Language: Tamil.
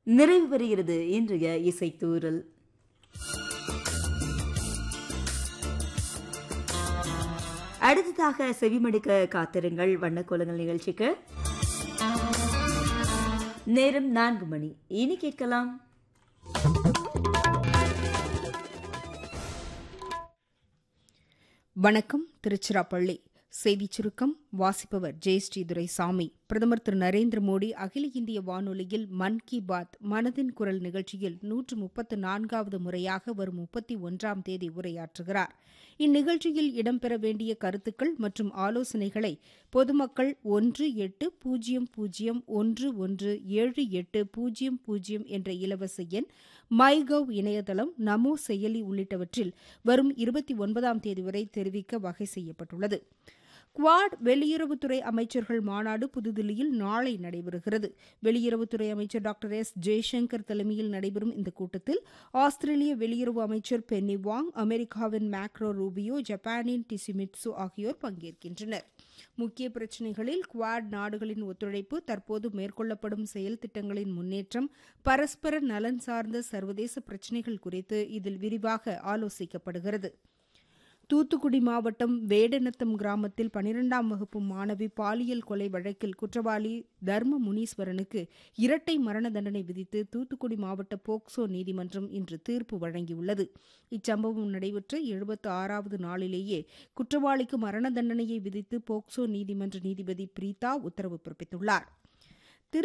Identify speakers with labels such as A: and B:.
A: நிறைவு பெறுகிறது இன்றைய இசைத்தூரல் அடுத்ததாக செவிமடுக்க காத்திருங்கள் வண்ணக்கோலங்கள் நிகழ்ச்சிக்கு நேரம் நான்கு மணி இனி கேட்கலாம்
B: வணக்கம் திருச்சிராப்பள்ளி செய்திச் சுருக்கம் வாசிப்பவர் ஜெயஸ்ரீ துரைசாமி பிரதமர் திரு நரேந்திர மோடி அகில இந்திய வானொலியில் மன் கி பாத் மனதின் குரல் நிகழ்ச்சியில் நூற்று முப்பத்து நான்காவது முறையாக வரும் முப்பத்தி ஒன்றாம் தேதி உரையாற்றுகிறார் இந்நிகழ்ச்சியில் இடம்பெற வேண்டிய கருத்துக்கள் மற்றும் ஆலோசனைகளை பொதுமக்கள் ஒன்று எட்டு பூஜ்ஜியம் பூஜ்ஜியம் ஒன்று ஒன்று ஏழு எட்டு பூஜ்ஜியம் பூஜ்ஜியம் என்ற இலவச எண் மைகவ் இணையதளம் நமோ செயலி உள்ளிட்டவற்றில் வரும் இருபத்தி ஒன்பதாம் தேதி வரை தெரிவிக்க வகை செய்யப்பட்டுள்ளது குவாட் வெளியுறவுத்துறை அமைச்சர்கள் மாநாடு புதுதில்லியில் நாளை நடைபெறுகிறது வெளியுறவுத்துறை அமைச்சர் டாக்டர் எஸ் ஜெய்சங்கர் தலைமையில் நடைபெறும் இந்த கூட்டத்தில் ஆஸ்திரேலிய வெளியுறவு அமைச்சர் பென்னி வாங் அமெரிக்காவின் மேக்ரோ ரூபியோ ஜப்பானின் டிசிமிட்சு ஆகியோர் பங்கேற்கின்றனர் முக்கிய பிரச்சினைகளில் குவாட் நாடுகளின் ஒத்துழைப்பு தற்போது மேற்கொள்ளப்படும் செயல் திட்டங்களின் முன்னேற்றம் பரஸ்பர நலன் சார்ந்த சர்வதேச பிரச்சினைகள் குறித்து இதில் விரிவாக ஆலோசிக்கப்படுகிறது தூத்துக்குடி மாவட்டம் வேடநத்தம் கிராமத்தில் பனிரெண்டாம் வகுப்பு மாணவி பாலியல் கொலை வழக்கில் குற்றவாளி தர்ம முனீஸ்வரனுக்கு இரட்டை மரண தண்டனை விதித்து தூத்துக்குடி மாவட்ட போக்சோ நீதிமன்றம் இன்று தீர்ப்பு வழங்கியுள்ளது இச்சம்பவம் நடைபெற்ற எழுபத்து ஆறாவது நாளிலேயே குற்றவாளிக்கு மரண தண்டனையை விதித்து போக்சோ நீதிமன்ற நீதிபதி பிரீதா உத்தரவு பிறப்பித்துள்ளாா்